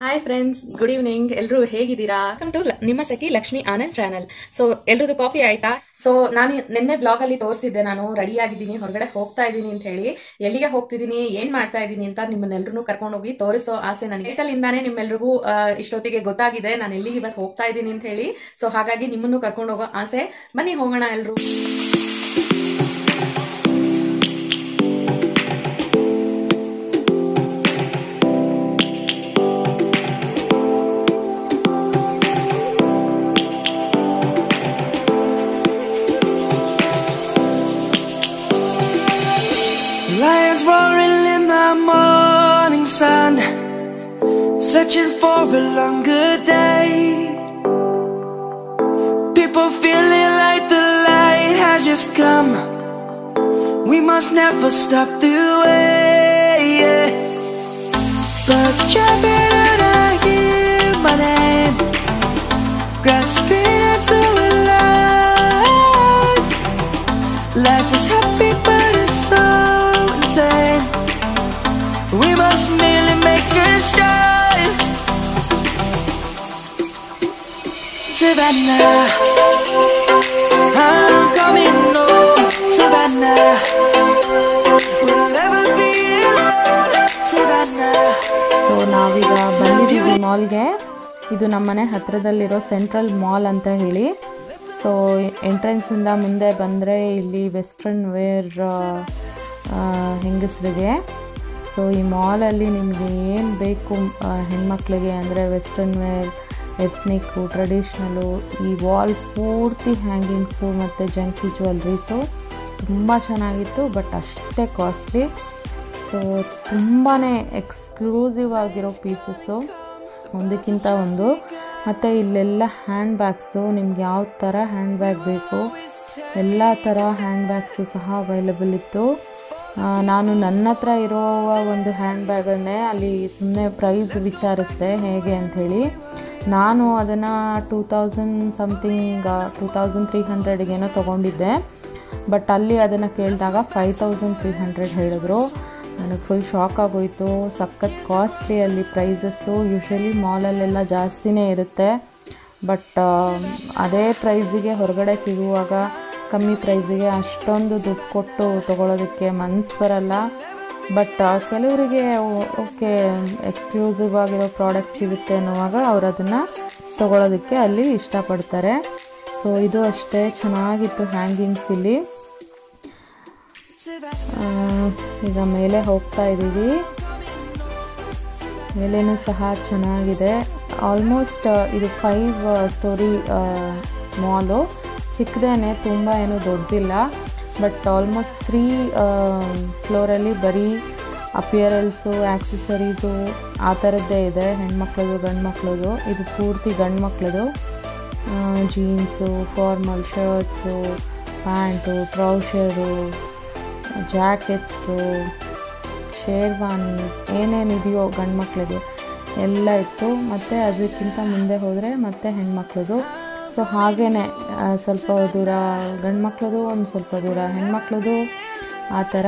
Hi friends good evening ಎಲ್ಲರೂ ಹೇಗಿದ್ದೀರಾ welcome to ನಿಮ್ಮ ಸಖಿ ಲಕ್ಷ್ಮಿ ಆನಂದ್ ಚಾನಲ್ ಸೊ ಎಲ್ರದ್ದು ಕಾಫಿ ಆಯ್ತಾ ಸೊ ನಾನು ನಿನ್ನೆ ಬ್ಲಾಗ್ ಅಲ್ಲಿ ತೋರಿಸಿದ್ದೆ ನಾನು ರೆಡಿ ಆಗಿದ್ದೀನಿ ಹೊರಗಡೆ ಹೋಗ್ತಾ ಇದ್ದೀನಿ ಅಂತ ಹೇಳಿ ಎಲ್ಲಿಗೆ ಹೋಗ್ತಿದ್ದೀನಿ ಏನ್ ಮಾಡ್ತಾ ಇದ್ದೀನಿ ಅಂತ ನಿಮ್ಮನ್ನೆಲ್ಲರೂ ಕರ್ಕೊಂಡು ಹೋಗಿ ತೋರಿಸೋ ಆಸೆ ನನಗೆ ಇಂದಾನೆ ನಿಮ್ಮೆಲ್ರಿಗೂ ಆ, ಇಷ್ಟೊತ್ತಿಗೆ ಗೊತ್ತಾಗಿದೆ ನಾನು ಎಲ್ಲಿಗೆ ಇವತ್ತು ಹೋಗ್ತಾ ಇದ್ದೀನಿ ಅಂತ ಹೇಳಿ ಸೊ ಹಾಗಾಗಿ ನಿಮ್ಮನ್ನು ಕರ್ಕೊಂಡು ಹೋಗೋ ಆಸೆ ಬನ್ನಿ ಹೋಗೋಣ ಎಲ್ರು Lions roaring in the morning sun, searching for a longer day. People feeling like the light has just come. We must never stop the way. Birds jumping and I hear my name, grasping into a life. Life is happy, but it's so insane. We must merely make a start. Savannah, I'm coming home. Savannah, we'll never be alone. Savannah. So ನಾವೀಗ ಬಂದಿದ್ದೀವಿ ಮಾಲ್ಗೆ ಇದು ನಮ್ಮನೆ ಹತ್ರದಲ್ಲಿರೋ central mall ಅಂತ ಹೇಳಿ so ಎಂಟ್ರೆನ್ಸಿಂದ ಮುಂದೆ ಬಂದರೆ ಇಲ್ಲಿ western wear ಹೆಂಗಸರಿಗೆ ಸೊ ಈ ಮಾಲಲ್ಲಿ ನಿಮಗೆ ಏನು ಬೇಕು ಆ, ಹೆಣ್ಮಕ್ಳಿಗೆ ಅಂದರೆ ವೆಸ್ಟರ್ನ್ ವೇರ್ ಎತ್ನಿಕ್ಕು ಟ್ರೆಡಿಷ್ನಲು ಈ ವಾಲ್ ಪೂರ್ತಿ ಹ್ಯಾಂಗಿಂಗ್ಸು ಮತ್ತು ಜಂಕಿ ಜ್ಯುವೆಲ್ರೀಸು ತುಂಬ ಚೆನ್ನಾಗಿತ್ತು ಬಟ್ ಅಷ್ಟೇ ಕಾಸ್ಟ್ಲಿ ಸೊ ತುಂಬಾ ಎಕ್ಸ್ಕ್ಲೂಸಿವ್ ಆಗಿರೋ ಪೀಸಸ್ಸು ಒಂದಕ್ಕಿಂತ ಒಂದು ಮತ್ತು ಇಲ್ಲೆಲ್ಲ ಹ್ಯಾಂಡ್ ಬ್ಯಾಗ್ಸು ನಿಮ್ಗೆ ಯಾವ ಥರ ಹ್ಯಾಂಡ್ ಬ್ಯಾಗ್ ಬೇಕು ಎಲ್ಲ ಥರ ಹ್ಯಾಂಡ್ ಬ್ಯಾಗ್ಸು ಸಹ ಅವೈಲಬಲ್ ಇತ್ತು ಆ, ನಾನು ನನ್ನ ಹತ್ರ ಇರೋ ಒಂದು ಹ್ಯಾಂಡ್ ಬ್ಯಾಗನ್ನೇ ಅಲ್ಲಿ ಸುಮ್ಮನೆ ಪ್ರೈಸ್ ವಿಚಾರಿಸಿದೆ ಹೇಗೆ ಅಂಥೇಳಿ ನಾನು ಅದನ್ನು two thousand something two thousand three ಹಂಡ್ರೆಡ್ಗೇನೋ ತೊಗೊಂಡಿದ್ದೆ ಬಟ್ ಅಲ್ಲಿ ಅದನ್ನು ಕೇಳಿದಾಗ ಫೈವ್ ತೌಸಂಡ್ ತ್ರೀ ಹಂಡ್ರೆಡ್ ಹೇಳಿದ್ರು ನನಗೆ ಫುಲ್ ಶಾಕ್ ಆಗೋಯಿತು ಸಖತ್ ಕಾಸ್ಟ್ಲಿ ಅಲ್ಲಿ ಪ್ರೈಸಸ್ಸು ಯೂಶ್ವಲಿ ಮಾಲಲ್ಲೆಲ್ಲ ಜಾಸ್ತಿನೇ ಇರುತ್ತೆ ಬಟ್ ಅದೇ ಪ್ರೈಸಿಗೆ ಹೊರಗಡೆ ಸಿಗುವಾಗ ಕಮ್ಮಿ ಪ್ರೈಸಿಗೆ ಅಷ್ಟೊಂದು ದುಡ್ಡು ಕೊಟ್ಟು ತೊಗೊಳೋದಕ್ಕೆ ಮನ್ಸು ಬರಲ್ಲ ಬಟ್ ಕೆಲವರಿಗೆ ಓಕೆ ಎಕ್ಸ್ಕ್ಲೂಸಿವ್ ಆಗಿರೋ ಪ್ರಾಡಕ್ಟ್ ಸಿಗುತ್ತೆ ಅನ್ನುವಾಗ ಅವ್ರು ಅದನ್ನು ತೊಗೊಳೋದಕ್ಕೆ ಅಲ್ಲಿ ಇಷ್ಟಪಡ್ತಾರೆ ಸೊ ಇದು ಅಷ್ಟೇ ಚೆನ್ನಾಗಿತ್ತು ಹ್ಯಾಂಗಿಂಗ್ಸ್ ಇಲ್ಲಿ ಆ, ಈಗ ಮೇಲೆ ಹೋಗ್ತಾ ಇದ್ದೀವಿ ಮೇಲೇನೂ ಸಹ ಚೆನ್ನಾಗಿದೆ ಆಲ್ಮೋಸ್ಟ್ ಇದು ಫೈವ್ ಸ್ಟೋರಿ ಮಾಲು ಚಿಕ್ಕದೇನೆ ತುಂಬ ಏನು ದೊಡ್ಡದಿಲ್ಲ ಬಟ್ ಆಲ್ಮೋಸ್ಟ್ ತ್ರೀ ಫ್ಲೋರಲ್ಲಿ ಬರೀ ಅಪಿಯರಲ್ಸು ಆಕ್ಸೆಸರೀಸು ಆ ಥರದ್ದೇ ಇದೆ ಹೆಣ್ಮಕ್ಳದು ಗಂಡು ಮಕ್ಳದು ಇದು ಪೂರ್ತಿ ಗಂಡು ಮಕ್ಳದು jeans formal shirts pant trouser jackets sherwanis ಏನೇನಿದೆಯೋ ಗಂಡು ಮಕ್ಳಿಗೆ ಎಲ್ಲ ಇತ್ತು ಮತ್ತು ಅದಕ್ಕಿಂತ ಮುಂದೆ ಹೋದರೆ ಮತ್ತೆ ಹೆಣ್ಮಕ್ಳದು ಸೊ ಹಾಗೇ ಸ್ವಲ್ಪ ದೂರ ಗಂಡು ಮಕ್ಳದು ಒಂದು ಸ್ವಲ್ಪ ದೂರ ಹೆಣ್ಮಕ್ಳದು ಆ ಥರ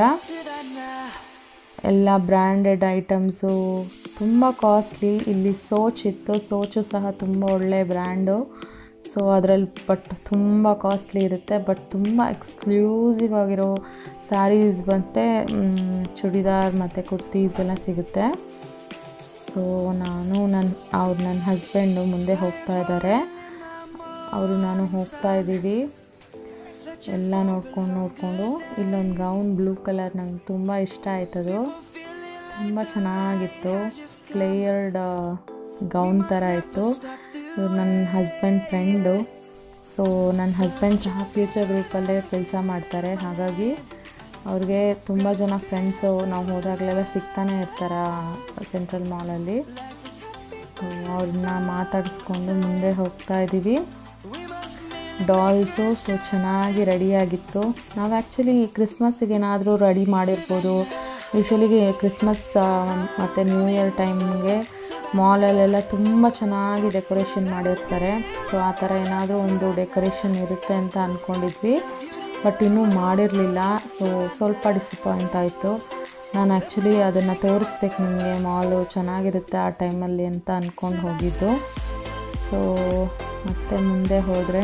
ಎಲ್ಲ ಬ್ರ್ಯಾಂಡೆಡ್ ಐಟಮ್ಸು ತುಂಬ ಕಾಸ್ಟ್ಲಿ ಇಲ್ಲಿ ಸೋಚ್ ಇತ್ತು ಸೋಚು ಸಹ ತುಂಬ ಒಳ್ಳೆ ಬ್ರ್ಯಾಂಡು ಸೊ ಅದರಲ್ಲಿ ಬಟ್ ತುಂಬ ಕಾಸ್ಟ್ಲಿ ಇರುತ್ತೆ ಬಟ್ ತುಂಬ ಎಕ್ಸ್ಕ್ಲೂಸಿವ್ ಆಗಿರೋ ಸ್ಯಾರೀಸ್ ಮತ್ತು ಚೂಡಿದಾರ್ ಮತ್ತು ಕುರ್ತೀಸ್ ಎಲ್ಲ ಸಿಗುತ್ತೆ ಸೊ ನಾನು ನನ್ನ ಅವ್ರು ನನ್ನ ಹಸ್ಬೆಂಡು ಮುಂದೆ ಹೋಗ್ತಾ ಇದ್ದಾರೆ ಅವರು ನಾನು ಹೋಗ್ತಾ ಇದ್ದೀವಿ ಎಲ್ಲ ನೋಡ್ಕೊಂಡು ನೋಡಿಕೊಂಡು ಇಲ್ಲೊಂದು ಗೌನ್ ಬ್ಲೂ ಕಲರ್ ನಂಗೆ ತುಂಬ ಇಷ್ಟ ಆಯ್ತದು ತುಂಬ ಚೆನ್ನಾಗಿತ್ತು ಪ್ಲೇಯರ್ಡ್ ಗೌನ್ ಥರ ಇತ್ತು ಇವ್ರು ನನ್ನ ಹಸ್ಬೆಂಡ್ ಫ್ರೆಂಡು ಸೊ ನನ್ನ ಹಸ್ಬೆಂಡ್ ಸಹ ಫ್ಯೂಚರ್ ಗ್ರೂಪಲ್ಲೇ ಕೆಲಸ ಮಾಡ್ತಾರೆ ಹಾಗಾಗಿ ಅವ್ರಿಗೆ ತುಂಬ ಜನ ಫ್ರೆಂಡ್ಸು ನಾವು ಹೋದಾಗಲೆಲ್ಲ ಸಿಗ್ತಾನೆ ಇರ್ತಾರೆ ಸೆಂಟ್ರಲ್ ಮಾಲಲ್ಲಿ ಸೊ ಅವ್ರನ್ನ ಮಾತಾಡಿಸ್ಕೊಂಡು ಮುಂದೆ ಹೋಗ್ತಾ ಇದ್ದೀವಿ ಡಾಲ್ಸು ಸೊ ಚೆನ್ನಾಗಿ ರೆಡಿಯಾಗಿತ್ತು ನಾವು ಆ್ಯಕ್ಚುಲಿ ಕ್ರಿಸ್ಮಸ್ಸಿಗೆ ಏನಾದರೂ ರೆಡಿ ಮಾಡಿರ್ಬೋದು ಯೂಶ್ವಲಿ ಕ್ರಿಸ್ಮಸ್ ಮತ್ತು ನ್ಯೂ ಇಯರ್ ಟೈಮ್ಗೆ ಮಾಲಲ್ಲೆಲ್ಲ ತುಂಬ ಚೆನ್ನಾಗಿ ಡೆಕೋರೇಷನ್ ಮಾಡಿರ್ತಾರೆ ಸೊ ಆ ಥರ ಏನಾದರೂ ಒಂದು ಡೆಕೋರೇಷನ್ ಇರುತ್ತೆ ಅಂತ ಅಂದ್ಕೊಂಡಿದ್ವಿ ಬಟ್ ಇನ್ನೂ ಮಾಡಿರಲಿಲ್ಲ ಸೊ ಸ್ವಲ್ಪ ಡಿಸಪಾಯಿಂಟ್ ಆಯಿತು ನಾನು ಆ್ಯಕ್ಚುಲಿ ಅದನ್ನು ತೋರಿಸ್ಬೇಕು ನಿಮಗೆ ಮಾಲು ಚೆನ್ನಾಗಿರುತ್ತೆ ಆ ಟೈಮಲ್ಲಿ ಅಂತ ಅಂದ್ಕೊಂಡು ಹೋಗಿದ್ದು ಸೊ ಮತ್ತೆ ಮುಂದೆ ಹೋದರೆ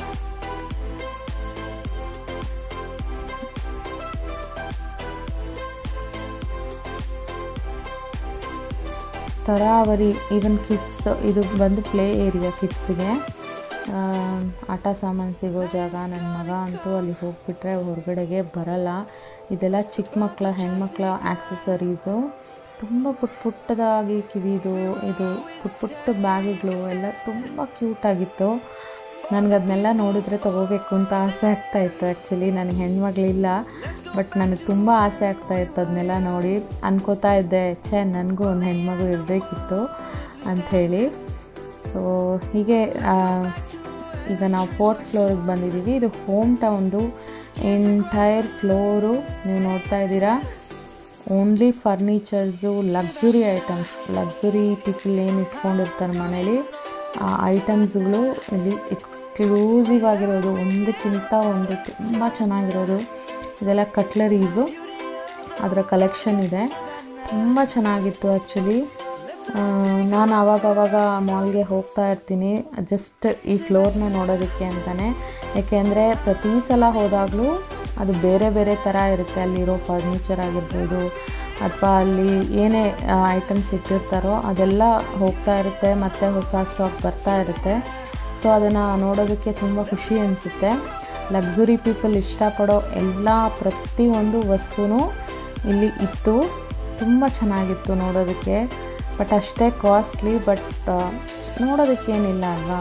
ತರಾವರಿ ಈವನ್ ಕಿಡ್ಸ್ ಇದು ಬಂದು ಪ್ಲೇ ಏರಿಯಾ ಕಿಡ್ಸಿಗೆ ಆಟ ಸಾಮಾನು ಸಿಗೋ ಜಾಗ ನನ್ನ ಮಗ ಅಂತೂ ಅಲ್ಲಿ ಹೋಗ್ಬಿಟ್ರೆ ಹೊರಗಡೆಗೆ ಬರಲ್ಲ ಇದೆಲ್ಲ ಚಿಕ್ಕ ಮಕ್ಕಳ ಹೆಣ್ಮಕ್ಳ ಆಕ್ಸೆಸರೀಸು ತುಂಬ ಪುಟ್ಟ ಪುಟ್ಟದಾಗಿ ಕಿವಿದು ಇದು ಪುಟ್ಟ ಪುಟ್ಟ ಬ್ಯಾಗುಗಳು ಎಲ್ಲ ತುಂಬ ಕ್ಯೂಟಾಗಿತ್ತು ನನಗೆ ಅದನ್ನೆಲ್ಲ ನೋಡಿದ್ರೆ ತೊಗೋಬೇಕು ಅಂತ ಆಸೆ ಆಗ್ತಾ ಇತ್ತು ಆ್ಯಕ್ಚುಲಿ ನನಗೆ ಹೆಣ್ಮಗಳಿಲ್ಲ ಬಟ್ ನನಗೆ ತುಂಬ ಆಸೆ ಆಗ್ತಾ ಇತ್ತು ಅದನ್ನೆಲ್ಲ ನೋಡಿ ಅನ್ಕೋತಾ ಇದ್ದೆ ಛೇ ನನಗೂ ಒಂದು ಹೆಣ್ಮಗು ಇರಬೇಕಿತ್ತು ಅಂಥೇಳಿ ಸೊ ಹೀಗೆ ಆ, ಈಗ ನಾವು ಫೋರ್ತ್ ಫ್ಲೋರಿಗೆ ಬಂದಿದ್ದೀವಿ ಇದು ಹೋಮ್ ಟೌನ್ದು ಎಂಟೈರ್ ಫ್ಲೋರು ನೀವು ನೋಡ್ತಾ ಇದ್ದೀರಾ only furnitures luxury items luxury ಟಿಫಿಲ್ ಏನು ಇಟ್ಕೊಂಡಿರ್ತಾರೆ ಮನೇಲಿ ಆ ಐಟಮ್ಸ್ಗಳು ಇಲ್ಲಿ ಎಕ್ಸ್ಕ್ಲೂಸಿವ್ ಆಗಿರೋದು ಒಂದಕ್ಕಿಂತ ಒಂದು ತುಂಬ ಚೆನ್ನಾಗಿರೋದು ಇದೆಲ್ಲ ಕಟ್ಲರೀಸು ಅದರ ಕಲೆಕ್ಷನ್ ಇದೆ ತುಂಬ ಚೆನ್ನಾಗಿತ್ತು ಆ್ಯಕ್ಚುಲಿ ನಾನು ಆವಾಗವಾಗ ಮಾಲ್ಗೆ ಹೋಗ್ತಾ ಇರ್ತೀನಿ ಜಸ್ಟ್ ಈ ಫ್ಲೋರ್ನ ನೋಡೋದಕ್ಕೆ ಅಂತಲೇ ಯಾಕೆಂದರೆ ಪ್ರತಿ ಸಲ ಹೋದಾಗಲೂ ಅದು ಬೇರೆ ಬೇರೆ ಥರ ಇರುತ್ತೆ ಅಲ್ಲಿರೋ ಫರ್ನಿಚರ್ ಆಗಿರ್ಬೋದು ಅಥವಾ ಅಲ್ಲಿ ಏನೇ ಐಟಮ್ಸ್ ಇಟ್ಟಿರ್ತಾರೋ ಅದೆಲ್ಲ ಹೋಗ್ತಾ ಇರುತ್ತೆ ಮತ್ತು ಹೊಸ ಸ್ಟಾಕ್ ಬರ್ತಾ ಇರುತ್ತೆ ಸೊ ಅದನ್ನು ನೋಡೋದಕ್ಕೆ ತುಂಬ ಖುಷಿ ಅನಿಸುತ್ತೆ ಲಕ್ಸುರಿ ಪೀಪಲ್ ಇಷ್ಟಪಡೋ ಎಲ್ಲ ಪ್ರತಿಯೊಂದು ವಸ್ತುನೂ ಇಲ್ಲಿ ಇತ್ತು ತುಂಬ ಚೆನ್ನಾಗಿತ್ತು ನೋಡೋದಕ್ಕೆ ಬಟ್ ಅಷ್ಟೇ ಕಾಸ್ಟ್ಲಿ ಬಟ್ ನೋಡೋದಕ್ಕೇನಿಲ್ಲ ಅಲ್ವಾ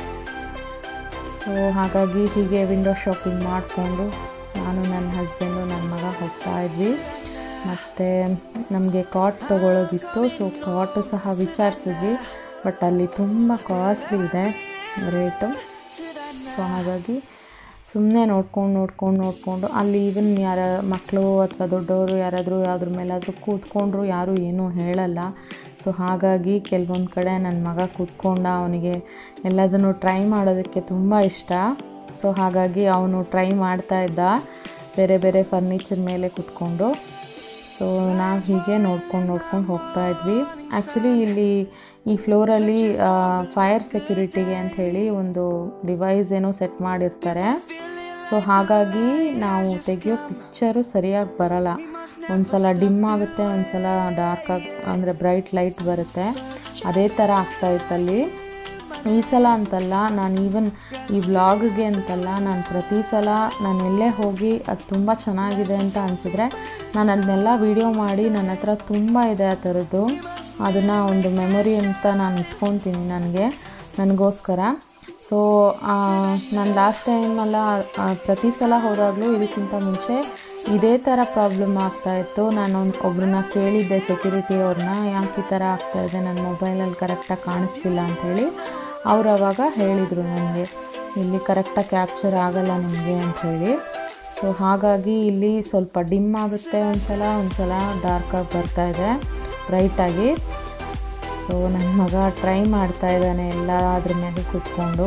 ಸೊ ಹಾಗಾಗಿ ಹೀಗೆ ವಿಂಡೋ ಶಾಪಿಂಗ್ ಮಾಡಿಕೊಂಡು ನಾನು ನನ್ನ ಹಸ್ಬೆಂಡು ನನ್ನ ಮಗ ಹೋಗ್ತಾ ಇದ್ವಿ ಮತ್ತು ನಮಗೆ ಕಾಟ್ ತೊಗೊಳೋದಿತ್ತು ಸೊ ಕಾಟು ಸಹ ವಿಚಾರಿಸಿದ್ವಿ ಬಟ್ ಅಲ್ಲಿ ತುಂಬ ಕಾಸ್ಟ್ಲಿ ಇದೆ ರೇಟು ಸೊ ಹಾಗಾಗಿ ಸುಮ್ಮನೆ ನೋಡ್ಕೊಂಡು ನೋಡ್ಕೊಂಡು ನೋಡಿಕೊಂಡು ಅಲ್ಲಿ ಈವನ್ ಯಾರ ಮಕ್ಕಳು ಅಥವಾ ದೊಡ್ಡವರು ಯಾರಾದರೂ ಯಾವುದ್ರ ಮೇಲಾದರೂ ಕೂತ್ಕೊಂಡ್ರು ಯಾರೂ ಏನೂ ಹೇಳಲ್ಲ ಸೊ ಹಾಗಾಗಿ ಕೆಲವೊಂದು ಕಡೆ ನನ್ನ ಮಗ ಕೂತ್ಕೊಂಡ ಅವನಿಗೆ ಎಲ್ಲದನ್ನು ಟ್ರೈ ಮಾಡೋದಕ್ಕೆ ತುಂಬ ಇಷ್ಟ ಸೊ ಹಾಗಾಗಿ ಅವನು ಟ್ರೈ ಮಾಡ್ತಾ ಇದ್ದ ಬೇರೆ ಬೇರೆ ಫರ್ನಿಚರ್ ಮೇಲೆ ಕೂತ್ಕೊಂಡು ಸೊ ನಾವು ಹೀಗೆ ನೋಡ್ಕೊಂಡು ನೋಡ್ಕೊಂಡು ಹೋಗ್ತಾ ಇದ್ವಿ ಆ್ಯಕ್ಚುಲಿ ಇಲ್ಲಿ ಈ ಫ್ಲೋರಲ್ಲಿ ಫೈರ್ ಸೆಕ್ಯುರಿಟಿಗೆ ಅಂತ ಹೇಳಿ ಒಂದು ಡಿವೈಸ್ ಏನೋ ಸೆಟ್ ಮಾಡಿರ್ತಾರೆ ಸೊ ಹಾಗಾಗಿ ನಾವು ತೆಗಿಯೋ ಪಿಕ್ಚರು ಸರಿಯಾಗಿ ಬರಲ್ಲ ಒಂದು ಸಲ ಡಿಮ್ ಆಗುತ್ತೆ ಒಂದು ಸಲ ಡಾರ್ಕ್ ಆಗಿ ಅಂದರೆ ಬ್ರೈಟ್ ಲೈಟ್ ಬರುತ್ತೆ ಅದೇ ಥರ ಆಗ್ತಾ ಇತ್ತಲ್ಲಿ ಈ ಸಲ ಅಂತಲ್ಲ ನಾನು ಈವನ್ ಈ ವ್ಲಾಗ್ಗೆ ಅಂತಲ್ಲ ನಾನು ಪ್ರತಿ ಸಲ ನಾನು ಎಲ್ಲೇ ಹೋಗಿ ಅದು ತುಂಬ ಚೆನ್ನಾಗಿದೆ ಅಂತ ಅನಿಸಿದ್ರೆ ನಾನು ಅದನ್ನೆಲ್ಲ ವೀಡಿಯೋ ಮಾಡಿ ನನ್ನ ಹತ್ರ ತುಂಬ ಇದೆ ಆ ಥರದ್ದು ಅದನ್ನು ಒಂದು ಮೆಮೊರಿ ಅಂತ ನಾನು ಇಟ್ಕೊತೀನಿ ನನಗೆ ನನಗೋಸ್ಕರ ಸೊ ನಾನು ಲಾಸ್ಟ್ ಟೈಮೆಲ್ಲ ಪ್ರತಿ ಸಲ ಹೋದಾಗಲೂ ಇದಕ್ಕಿಂತ ಮುಂಚೆ ಇದೇ ಥರ ಪ್ರಾಬ್ಲಮ್ ಆಗ್ತಾಯಿತ್ತು ನಾನು ಒಂದು ಒಬ್ರನ್ನ ಕೇಳಿದ್ದೆ ಸೆಕ್ಯೂರಿಟಿ ಅವ್ರನ್ನ ಯಾಕೆ ಈ ಥರ ಆಗ್ತಾಯಿದೆ ನನ್ನ ಮೊಬೈಲಲ್ಲಿ ಕರೆಕ್ಟಾಗಿ ಕಾಣಿಸ್ತಿಲ್ಲ ಅಂಥೇಳಿ ಅವ್ರು ಅವಾಗ ಹೇಳಿದರು ನನಗೆ ಇಲ್ಲಿ ಕರೆಕ್ಟಾಗಿ ಕ್ಯಾಪ್ಚರ್ ಆಗಲ್ಲ ನಿಮಗೆ ಅಂಥೇಳಿ ಸೊ ಹಾಗಾಗಿ ಇಲ್ಲಿ ಸ್ವಲ್ಪ ಡಿಮ್ ಆಗುತ್ತೆ ಒಂದು ಸಲ ಒಂದು ಸಲ ಡಾರ್ಕಾಗಿ ಬರ್ತಾ ಇದೆ ಬ್ರೈಟಾಗಿ ಸೊ ನನ್ನ ಮಗ ಟ್ರೈ ಮಾಡ್ತಾ ಇದ್ದಾನೆ ಎಲ್ಲ ಅದ್ರ ಮೇಲೆ ಕೂತ್ಕೊಂಡು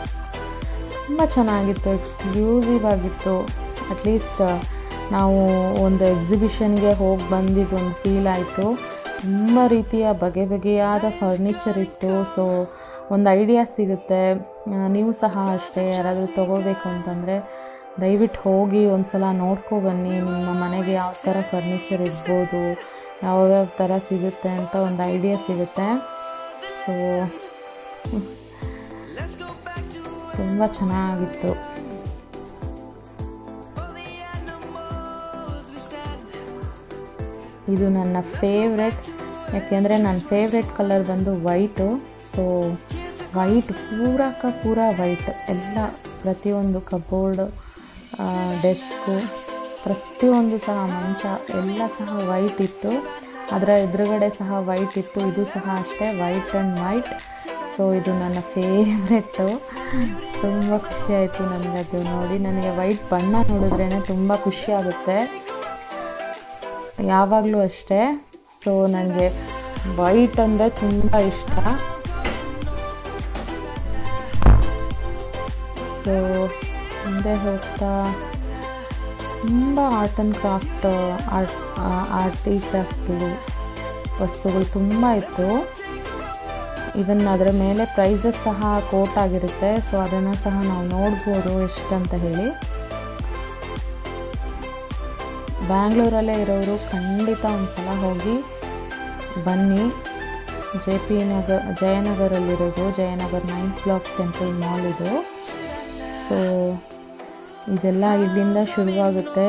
ತುಂಬ ಚೆನ್ನಾಗಿತ್ತು ಎಕ್ಸ್ಕ್ಲೂಸಿವ್ ಆಗಿತ್ತು ಅಟ್ಲೀಸ್ಟ್ ನಾವು ಒಂದು ಎಕ್ಸಿಬಿಷನ್ಗೆ ಹೋಗಿ ಬಂದಿದ್ದು ಒಂದು ಫೀಲ್ ಆಯಿತು ತುಂಬ ರೀತಿಯ ಬಗೆ ಬಗೆಯಾದ ಫರ್ನಿಚರ್ ಇತ್ತು ಸೊ ಒಂದು ಐಡಿಯಾ ಸಿಗುತ್ತೆ ಆ, ನೀವು ಸಹ ಅಷ್ಟೇ ಯಾರಾದರೂ ತೊಗೋಬೇಕು ಅಂತಂದರೆ ದಯವಿಟ್ಟು ಹೋಗಿ ಒಂದು ಸಲ ನೋಡ್ಕೊ ಬನ್ನಿ ನಿಮ್ಮ ಮನೆಗೆ ಯಾವ ಥರ ಫರ್ನಿಚರ್ ಇರ್ಬೋದು ಯಾವ್ಯಾವ ಥರ ಸಿಗುತ್ತೆ ಅಂತ ಒಂದು ಐಡಿಯಾ ಸಿಗುತ್ತೆ ಸೊ ತುಂಬ ಚೆನ್ನಾಗಿತ್ತು ಇದು ನನ್ನ ಫೇವ್ರೆಟ್ ಯಾಕೆಂದರೆ ನನ್ನ ಫೇವ್ರೆಟ್ ಕಲರ್ ಬಂದು ವೈಟು ಸೊ ವೈಟ್ ಪೂರಕ ಪೂರ ವೈಟ್ ಎಲ್ಲ ಪ್ರತಿಯೊಂದು ಕಬೋರ್ಡ್ ಡೆಸ್ಕು ಪ್ರತಿಯೊಂದು ಸಹ ಮಂಚ ಎಲ್ಲ ಸಹ ವೈಟ್ ಇತ್ತು ಅದರ ಎದುರುಗಡೆ ಸಹ ವೈಟ್ ಇತ್ತು ಇದು ಸಹ ಅಷ್ಟೇ ವೈಟ್ ಆ್ಯಂಡ್ ವೈಟ್ ಸೊ ಇದು ನನ್ನ ಫೇವ್ರೆಟ್ಟು ತುಂಬ ಖುಷಿ ಆಯಿತು ನನಗದು ನೋಡಿ ನನಗೆ ವೈಟ್ ಬಣ್ಣ ನೋಡಿದ್ರೇ ತುಂಬ ಖುಷಿ ಆಗುತ್ತೆ ಯಾವಾಗಲೂ ಅಷ್ಟೇ ಸೊ ನನಗೆ ವೈಟ್ ಅಂದರೆ ತುಂಬ ಇಷ್ಟ ಸೊ ಮುಂದೆ ಹೋಗ್ತಾ ತುಂಬ art and craft art arty craft ವಸ್ತುಗಳು ತುಂಬ ಇತ್ತು ಇವನ್ ಅದರ ಮೇಲೆ ಪ್ರೈಸಸ್ ಸಹ ಕೋಟ್ ಆಗಿರುತ್ತೆ ಸೊ ಅದನ್ನು ಸಹ ನಾವು ನೋಡ್ಬೋದು ಎಷ್ಟಂತ ಹೇಳಿ ಬ್ಯಾಂಗ್ಳೂರಲ್ಲೇ ಇರೋರು ಖಂಡಿತ ಒಂದು ಸಲ ಹೋಗಿ ಬನ್ನಿ ಜೆ ಪಿ ನಗರ್ ಜಯನಗರಲ್ಲಿರೋದು Jayanagar ninth block central mall ಇದು ಸೊ ಇದೆಲ್ಲ ಇಲ್ಲಿಂದ ಶುರುವಾಗುತ್ತೆ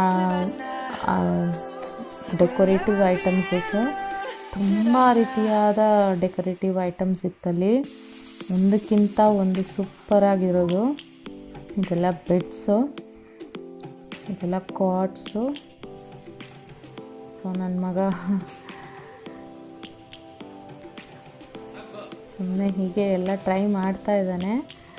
ಡೆಕೋರೇಟಿವ್ ಐಟಮ್ಸಸ್ಸು ತುಂಬ ರೀತಿಯಾದ ಡೆಕೋರೇಟಿವ್ ಐಟಮ್ಸ್ ಇತ್ತಲ್ಲಿ ಒಂದಕ್ಕಿಂತ ಒಂದು ಸೂಪರಾಗಿರೋದು ಇದೆಲ್ಲ ಬೆಡ್ಸು ಇದೆಲ್ಲ ಕಾಟ್ಸು ಸೊ ನನ್ನ ಮಗ ಸುಮ್ಮನೆ ಹೀಗೆ ಎಲ್ಲ ಟ್ರೈ ಮಾಡ್ತಾ ಇದ್ದಾನೆ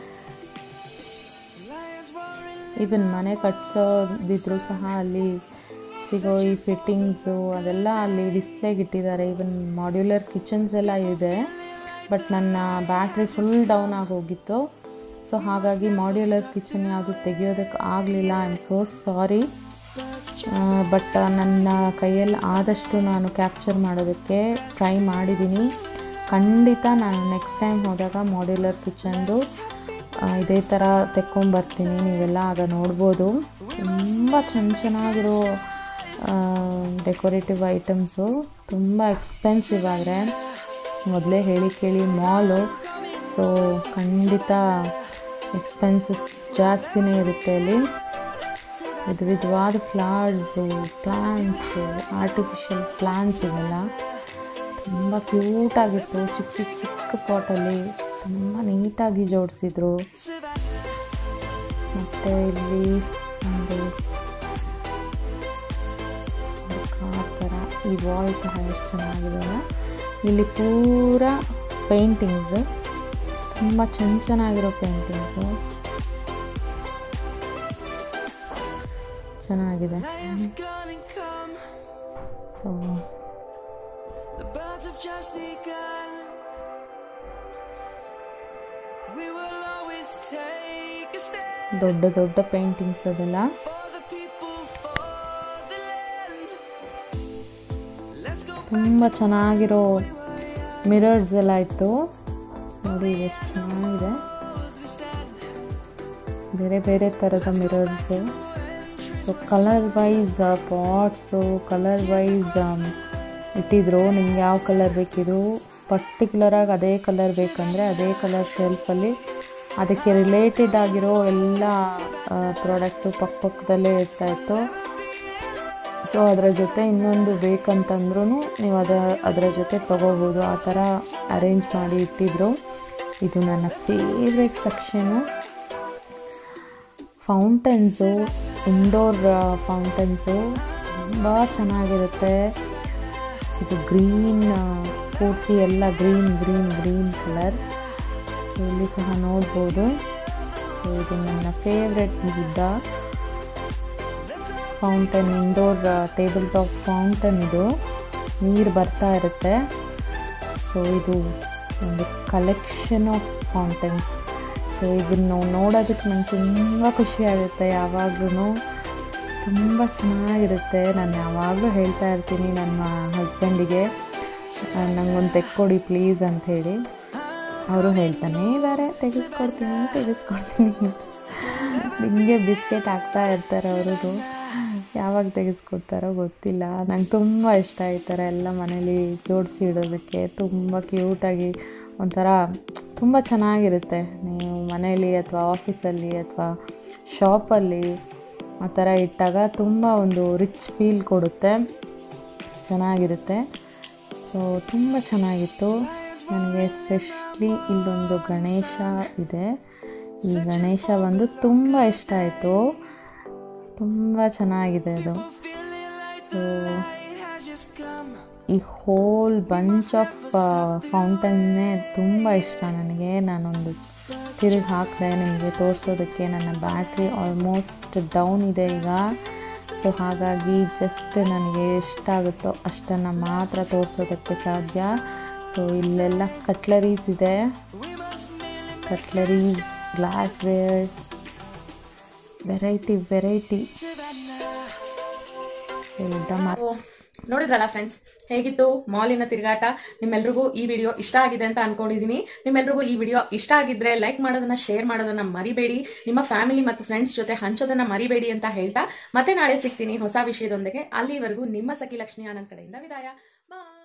ಈವನ್ ಮನೆ ಕಟ್ಸೋದಿದ್ರು ಸಹ ಅಲ್ಲಿ ಸಿಗೋ ಈ ಫಿಟ್ಟಿಂಗ್ಸು ಅದೆಲ್ಲ ಅಲ್ಲಿ ಡಿಸ್ಪ್ಲೇಗೆ ಇಟ್ಟಿದ್ದಾರೆ ಈವನ್ ಮಾಡ್ಯುಲರ್ ಕಿಚನ್ಸ್ ಎಲ್ಲ ಇದೆ ಬಟ್ ನನ್ನ ಬ್ಯಾಟ್ರಿ ಫುಲ್ ಡೌನ್ ಆಗಿ ಹೋಗಿತ್ತು ಸೊ ಹಾಗಾಗಿ ಮಾಡ್ಯುಲರ್ ಕಿಚನ್ ಯಾವುದು ತೆಗಿಯೋದಕ್ಕೆ ಆಗಲಿಲ್ಲ I am so sorry but ನನ್ನ ಕೈಯಲ್ಲಿ ಆದಷ್ಟು ನಾನು ಕ್ಯಾಪ್ಚರ್ ಮಾಡೋದಕ್ಕೆ ಟ್ರೈ ಮಾಡಿದ್ದೀನಿ ಖಂಡಿತ ನಾನು ನೆಕ್ಸ್ಟ್ ಟೈಮ್ ಹೋದಾಗ ಮಾಡ್ಯುಲರ್ ಕಿಚನ್ದು ಇದೇ ಥರ ತೆಕ್ಕೊಂಬರ್ತೀನಿ ನೀವೆಲ್ಲ ಆಗ ನೋಡ್ಬೋದು ತುಂಬ ಚೆನ್ನ ಚೆನ್ನಾಗಿರೋ ಡೆಕೋರೇಟಿವ್ ಐಟಮ್ಸು ತುಂಬ ಎಕ್ಸ್ಪೆನ್ಸಿವ್ ಆದರೆ ಮೊದಲೇ ಹೇಳಿ ಕೇಳಿ ಮಾಲು ಸೊ ಖಂಡಿತ ಎಕ್ಸ್ಪೆನ್ಸಸ್ ಜಾಸ್ತಿನೇ ಇರುತ್ತೆ ಅಲ್ಲಿ ವಿಧ ವಿಧವಾದ ಫ್ಲವರ್ಸು ಪ್ಲ್ಯಾಂಟ್ಸು ಆರ್ಟಿಫಿಷಿಯಲ್ ಪ್ಲ್ಯಾಂಟ್ಸ್ ಇವೆಲ್ಲ ತುಂಬ ಕ್ಯೂಟಾಗಿತ್ತು ಚಿಕ್ಕ ಚಿಕ್ಕ ಚಿಕ್ಕ ಪಾಟಲ್ಲಿ ತುಂಬ ನೀಟಾಗಿ ಜೋಡಿಸಿದ್ರು ಮತ್ತು ಇಲ್ಲಿ ಒಂದು ಕಾರ್ ಥರ ಈ ವಾಲ್ ಸಹ ಎಷ್ಟು ಚೆನ್ನಾಗಿದೆ ಅಲ್ಲ? ಇಲ್ಲಿ ಪೂರ ಪೇಂಟಿಂಗ್ಸ್ ತುಂಬ ಚೆನ್ನ ಚೆನ್ನಾಗಿರೋ ಪೇಂಟಿಂಗ್ಸು ಚೆನ್ನಾಗಿದೆ Lion's gonna come. So The birds have just begun. We will always take a stand ದೊಡ್ಡ ದೊಡ್ಡ ಪೇಂಟಿಂಗ್ಸ್ ಅದೆಲ್ಲ for the people, for the land. Let's go ತುಂಬ ಚೆನ್ನಾಗಿರೋ ಮಿರರ್ಸ್ ಎಲ್ಲ ಇತ್ತು ನೋಡಿ ಎಷ್ಟು ಚೆನ್ನಾಗಿದೆ as we stand. ಬೇರೆ ಬೇರೆ ಥರದ mirrors so colour wise pots colour wise ಇಟ್ಟಿದ್ರು ನಿಮ್ಗೆ ಯಾವ ಕಲರ್ ಬೇಕಿದು ಪರ್ಟಿಕ್ಯುಲರಾಗಿ ಅದೇ ಕಲರ್ ಬೇಕಂದರೆ ಅದೇ ಕಲರ್ ಶೆಲ್ಫಲ್ಲಿ ಅದಕ್ಕೆ ರಿಲೇಟೆಡ್ ಆಗಿರೋ ಎಲ್ಲ ಪ್ರಾಡಕ್ಟು ಪಕ್ಕದಲ್ಲೇ ಇರ್ತಾಯಿತ್ತು ಸೊ ಅದರ ಜೊತೆ ಇನ್ನೊಂದು ಬೇಕಂತಂದ್ರೂ ನೀವು ಅದ ಅದರ ಜೊತೆ ತೊಗೋಬೋದು ಆ ಥರ ಅರೇಂಜ್ ಮಾಡಿ ಇಟ್ಟಿದ್ರು ಇದು ನನ್ನ favourite section fountains indoor fountains ತುಂಬ ಚೆನ್ನಾಗಿರುತ್ತೆ ಇದು ಗ್ರೀನ್ ಪೂರ್ತಿ ಎಲ್ಲ green green green colour so ಇಲ್ಲಿ ಸಹ ನೋಡ್ಬೋದು ಸೊ ಇದು ನನ್ನ favourite Buddha fountain indoor table top fountain ಇದು ನೀರು ಬರ್ತಾ ಇರುತ್ತೆ ಸೊ ಇದು ಒಂದು ಕಲೆಕ್ಷನ್ ಆಫ್ ಫೌಂಟನ್ಸ್ ಸೊ ಇದನ್ನು ನೋಡೋದಕ್ಕೆ ನಂಗೆ ತುಂಬ ಖುಷಿ ಆಗುತ್ತೆ ಯಾವಾಗ್ಲೂ ತುಂಬ ಚೆನ್ನಾಗಿರುತ್ತೆ ನಾನು ಯಾವಾಗಲೂ ಹೇಳ್ತಾ ಇರ್ತೀನಿ ನನ್ನ ಹಸ್ಬೆಂಡಿಗೆ ನಂಗೊಂದು ತೆಕ್ಕೊಡಿ ಪ್ಲೀಸ್ ಅಂತ ಹೇಳಿ ಅವರು ಹೇಳ್ತಾನೆ ಇದ್ದಾರೆ ತೆಗೆಸ್ಕೊಡ್ತೀನಿ ತೆಗೆಸ್ಕೊಡ್ತೀನಿ ಹಿಂಗೆ ಬಿಸ್ಕೆಟ್ ಹಾಕ್ತಾ ಇರ್ತಾರೆ ಅವ್ರದ್ದು ಯಾವಾಗ ತೆಗೆಸ್ಕೊಡ್ತಾರೋ ಗೊತ್ತಿಲ್ಲ ನಂಗೆ ತುಂಬ ಇಷ್ಟ ಈ ಥರ ಎಲ್ಲ ಮನೇಲಿ ಜೋಡಿಸಿ ಇಡೋದಕ್ಕೆ ತುಂಬ ಕ್ಯೂಟಾಗಿ ಒಂಥರ ತುಂಬ ಚೆನ್ನಾಗಿರುತ್ತೆ ನೀವು ಮನೇಲಿ ಅಥವಾ ಆಫೀಸಲ್ಲಿ ಅಥವಾ ಶಾಪಲ್ಲಿ ಆ ಥರ ಇಟ್ಟಾಗ ತುಂಬ ಒಂದು ರಿಚ್ ಫೀಲ್ ಕೊಡುತ್ತೆ ಚೆನ್ನಾಗಿರುತ್ತೆ ಸೊ ತುಂಬ ಚೆನ್ನಾಗಿತ್ತು ನನಗೆ ಸ್ಪೆಷಲಿ ಇಲ್ಲೊಂದು ಗಣೇಶ ಇದೆ ಈ ಗಣೇಶ ಒಂದು ತುಂಬ ಇಷ್ಟ ಆಯಿತು ತುಂಬ ಚೆನ್ನಾಗಿದೆ ಅದು so It has just come. ಈ ಹೋಲ್ ಬಂಚ್ ಆಫ್ ಫೌಂಟನ್ನೇ ತುಂಬ ಇಷ್ಟ ನನಗೆ ನಾನೊಂದು ತಿರುಗಿ ಹಾಕಿದೆ ನಿಮಗೆ ತೋರಿಸೋದಕ್ಕೆ ನನ್ನ ಬ್ಯಾಟ್ರಿ ಆಲ್ಮೋಸ್ಟ್ ಡೌನ್ ಇದೆ ಈಗ ಸೊ ಹಾಗಾಗಿ ಜಸ್ಟ್ ನನಗೆ ಎಷ್ಟಾಗುತ್ತೋ ಅಷ್ಟನ್ನು ಮಾತ್ರ ತೋರಿಸೋದಕ್ಕೆ ಸಾಧ್ಯ ಸೊ ಇಲ್ಲೆಲ್ಲ ಕಟ್ಲರೀಸ್ ಇದೆ cutleries glass wares variety variety so ದೊಡ್ಡ ಮಾರ್ ಓ, ನೋಡಿದ್ರಲ್ಲ ಫ್ರೆಂಡ್ಸ್ ಹೇಗಿತ್ತು ಮಾಲಿನ ತಿರುಗಾಟ ನಿಮ್ಮೆಲ್ರಿಗೂ ಈ ವಿಡಿಯೋ ಇಷ್ಟ ಆಗಿದೆ ಅಂತ ಅನ್ಕೊಂಡಿದೀನಿ ನಿಮ್ಮೆಲ್ರಿಗೂ ಈ ವಿಡಿಯೋ ಇಷ್ಟ ಆಗಿದ್ರೆ ಲೈಕ್ ಮಾಡೋದನ್ನ ಶೇರ್ ಮಾಡೋದನ್ನ ಮರಿಬೇಡಿ ನಿಮ್ಮ ಫ್ಯಾಮಿಲಿ ಮತ್ತು ಫ್ರೆಂಡ್ಸ್ ಜೊತೆ ಹಂಚೋದನ್ನ ಮರಿಬೇಡಿ ಅಂತ ಹೇಳ್ತಾ ಮತ್ತೆ ನಾಳೆ ಸಿಗ್ತೀನಿ ಹೊಸ ವಿಷಯದೊಂದಿಗೆ ಅಲ್ಲಿವರೆಗೂ ನಿಮ್ಮ ಸಖಿ ಲಕ್ಷ್ಮಿ ಆನಂದ್ ಕಡೆಯಿಂದ ವಿದಾಯ ಬಾಯ್